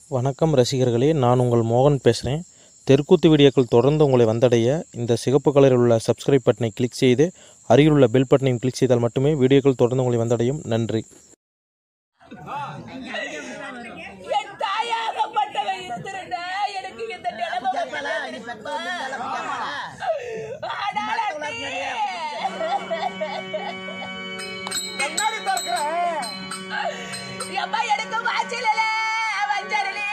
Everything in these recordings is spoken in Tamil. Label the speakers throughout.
Speaker 1: வணக்கம் ரசிகர்களே நான் உங்கள் மோகன் பேசுகிறேன் தெருக்கூத்து வீடியோக்கள் தொடர்ந்து உங்களை வந்தடைய இந்த சிகப்பு கலரில் உள்ள சப்ஸ்கிரைப் பட்டனை கிளிக் செய்து அருகில் உள்ள பெல் பட்டனையும் கிளிக் செய்தால் மட்டுமே வீடியோக்கள் தொடர்ந்து உங்களை வந்தடையும் நன்றி
Speaker 2: என் தாயாகப்பட்டவன் இருந்திருந்த எனக்கு இந்த நிலைமை வந்ததா தெரியுமா? ஆனால் அண்ணே, எம்மா எனக்கு வாய்ச்சல வஞ்சரலையே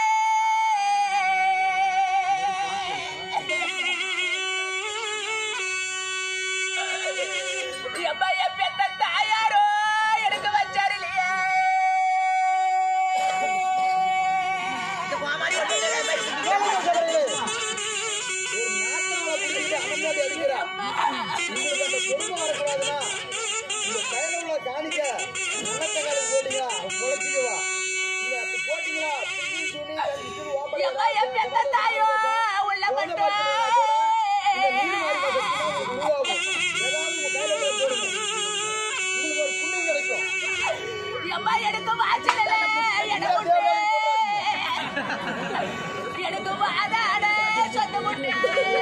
Speaker 2: எம்மா என் பெத்த தாயாரோ எனக்கு வஞ்சரலையே எம்மா என் பெத்த தாயோ உள்ள பட்டு எம்மா எனக்கு வாய்ச்சல எனக்கு எனக்கு வாதாட சொந்த முட்டு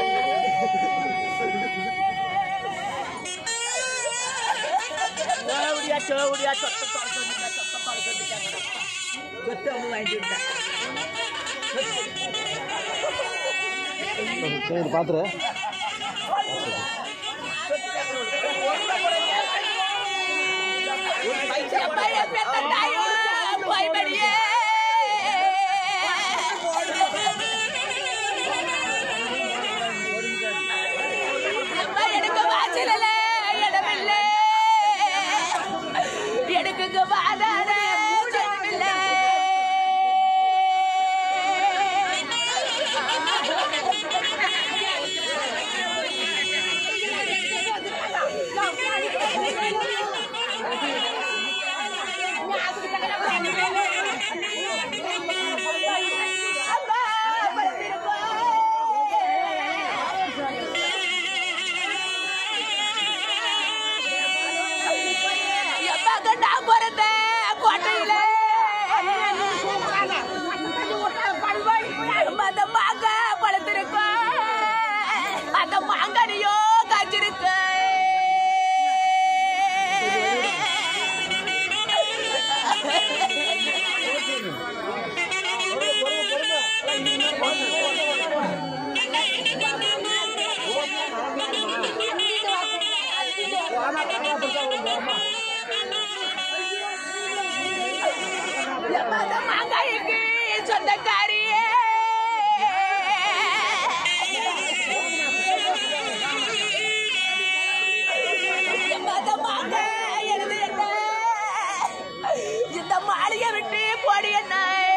Speaker 2: எம்மா என் பெத்த தாயோ போய் படியே எம்மா எனக்கு வாசல இடமில்ல எனக்கு இங்க வாதாட இடமில்ல அம்மா எப்பாக்க நான் பிறந்தேன் கோட்டையில அந்த மாங்க பழுத்திருக்கும் அந்த மாங்கனியோ காய்ச்சிருக்கு அந்த மாங்காய்க்கு சொந்தக்காரியே அந்த மாங்காய் எழுது என்ன இந்த மாளிகை விட்டு போடி என்ன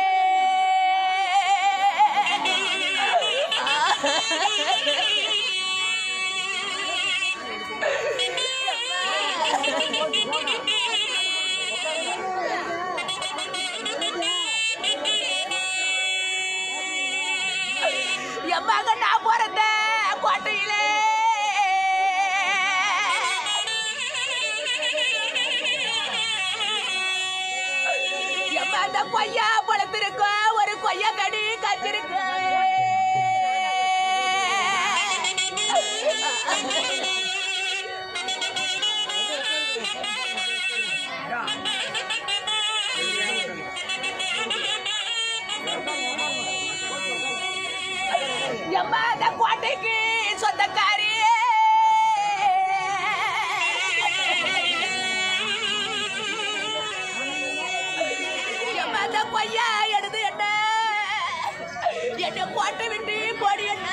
Speaker 2: எம்மாங்க நான் பிறந்தேன் கோட்டையிலே எம்மா அந்த கொய்யா பழத்திருக்கு ஒரு கொய்யா கடி கச்சிருக்கு எம்மா அந்த கோட்டைக்கு சொந்தக்காரியே எம்மா அந்த கொய்யா எடுத்து என்ன என்ன கோட்டை விட்டு போடி என்ன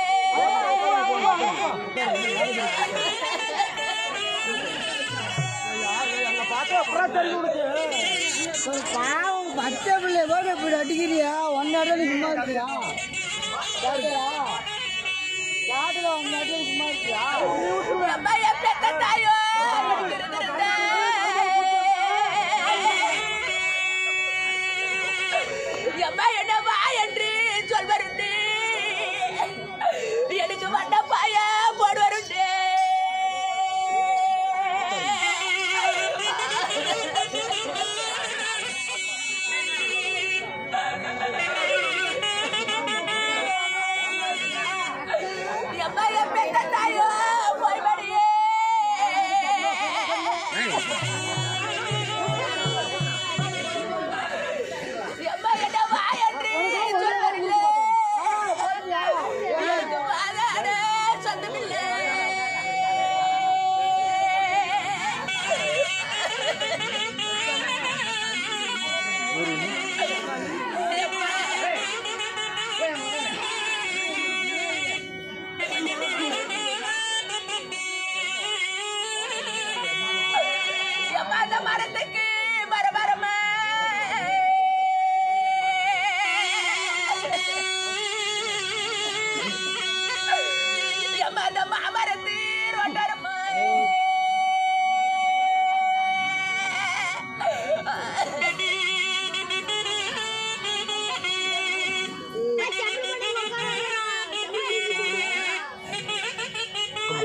Speaker 3: பாவம் பச்சை பிள்ளை போக இப்படி அடிக்கிறியா ஒன்னாட சும்மா இருக்கியா கேட்டுடா கேட்டுடா ஒன்னாட சும்மா இருக்கியா
Speaker 2: எம்மா என் பெத்த தாயோ எம்மா என்ன வா என்று சொல்வருண்டு எனக்கு வண்ட பாய போடுவருண்டு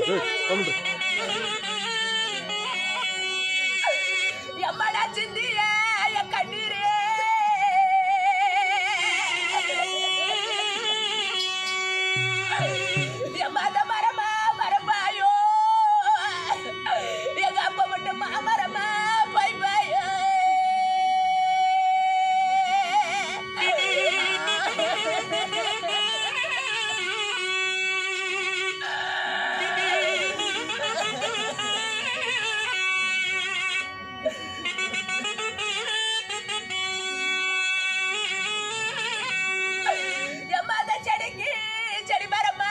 Speaker 2: எம்மடா சிந்திய என் கண்ணீரே என் மத மரமா மரபாயோ எங்க அப்பா மட்டும் மாமரமா பை பாயோ என் மத செடிக்கு செடி மரமா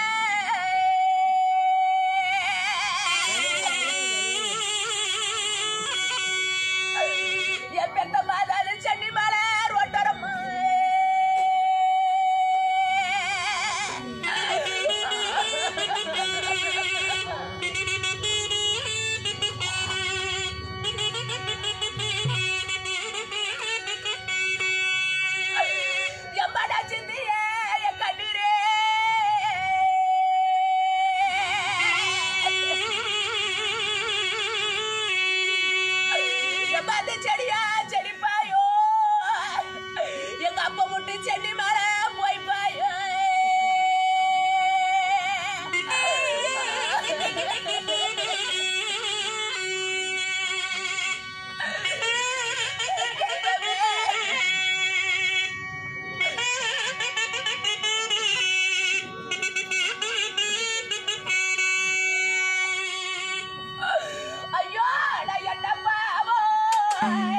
Speaker 2: என் பெத்த மாதாலும் சென்னி மலை ரோட்டரமா எம்மடா சிந்தியே என் கண்ணீரே எம்மாத செடியா செடிப்பாயோ எங்க அப்பா முட்டு செடி மேல போய் பாயோ ஐயோ நான் என்ன பாவம்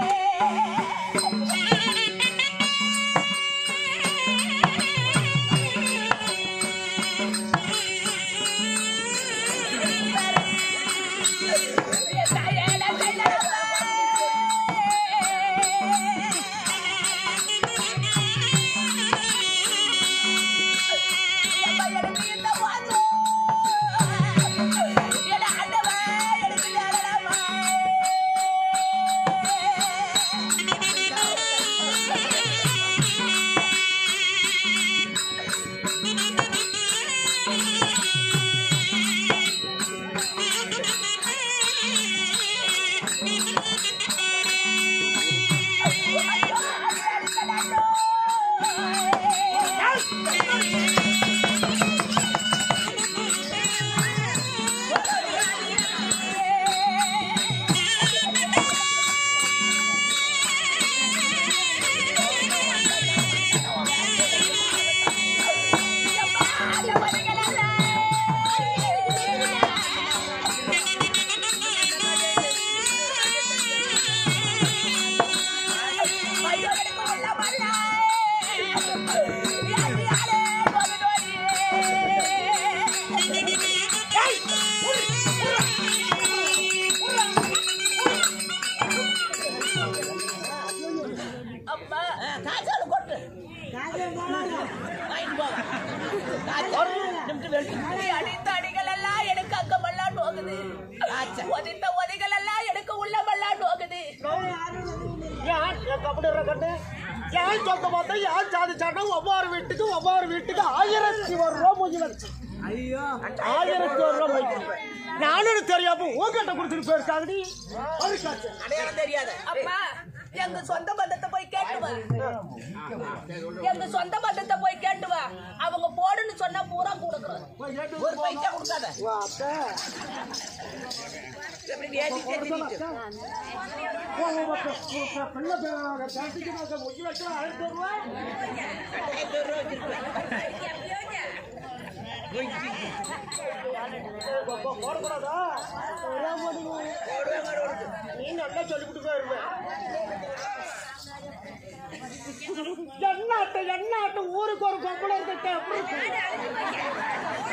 Speaker 2: அம்மா காய்ச்சல் கொட்டு அடித்த அடிகள் எல்லாம் எனக்கு அங்கமெல்லாம் நோகுது ஒதித்த ஒதிகள் எல்லாம் எனக்கு உள்ளமெல்லாம் நோகுது
Speaker 4: யார் கபடுற கண்டு யார் சொந்த பார்த்தா யார் சாதிச்சாட்டா ஒவ்வொரு வீட்டுக்கு ஒவ்வொரு வீட்டுக்கு ஆயிரத்தி ஒரு ரூபா மூஞ்சி வச்சு ஆயிரத்தி ஒரு ரூபா மூஞ்சி நானூறு தெரியாம உங்ககிட்ட கொடுத்துட்டு போயிருக்காங்கடி அதுக்காச்சு
Speaker 2: அடையாளம் தெரியாத அப்பா எங்க சொந்த பந்தத்தை போய் கேட்டு வா எங்க சொந்த பந்தத்தை போய் கேட்டு வா அவங்க போடுன்னு சொன்னா பூரா கொடுக்குறோம் ஒரு பைசா கொடுக்காத
Speaker 4: உன் அத்தை
Speaker 2: எப்படி ஏத்தி தெரிஞ்சுக்கிட்டு
Speaker 4: உன் உன் பக்க- உன் பக்க- பிள்ளை பே- பேத்திக்கு நான் மொய் வைக்கலாம் ஆயிரத்தி ஒரு ரூபா போ- போடக்கூடாதா நீ நல்லா சொல்லிவிட்டு போயிருவேன் என்னாட்ட என்னாட்ட ஊருக்கு ஒரு கொப்பளம் இருக்கிட்ட எப்படி இருக்கு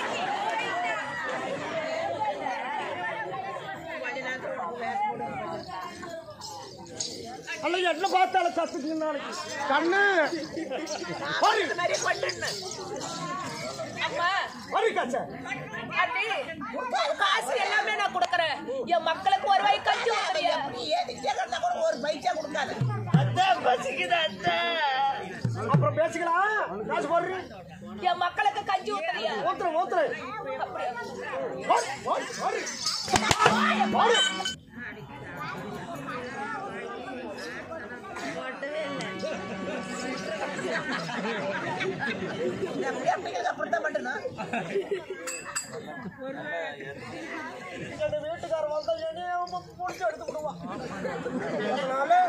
Speaker 4: அல்ல என்ன பார்த்தாலும் சத்துக்கு நாளைக்கு கண்ணு வரி
Speaker 2: மாதிரி பண்ணுன்னு அம்மா
Speaker 4: வரி காச்சா
Speaker 2: அண்ணி காசு எல்லாமே நான் கொடுக்கறேன் என் மக்களுக்கு ஒரு வாய் கஞ்சி ஊத்துறியா
Speaker 4: அத்தை பசிக்குது அத்தை அப்புறம் பேசிக்கலாம் காசு போடுறீ
Speaker 2: என் மக்களுக்கு கஞ்சி ஊத்துறியா
Speaker 4: ஊத்துரு ஊத்துரு
Speaker 2: அப்படியா
Speaker 4: ஓடு, ஓடு, ஓடு. ஓடு. எங்க வீட்டுக்காரர் வந்தா என்னைய அவன் புடிச்சு எடுத்து விடுவான் அதனால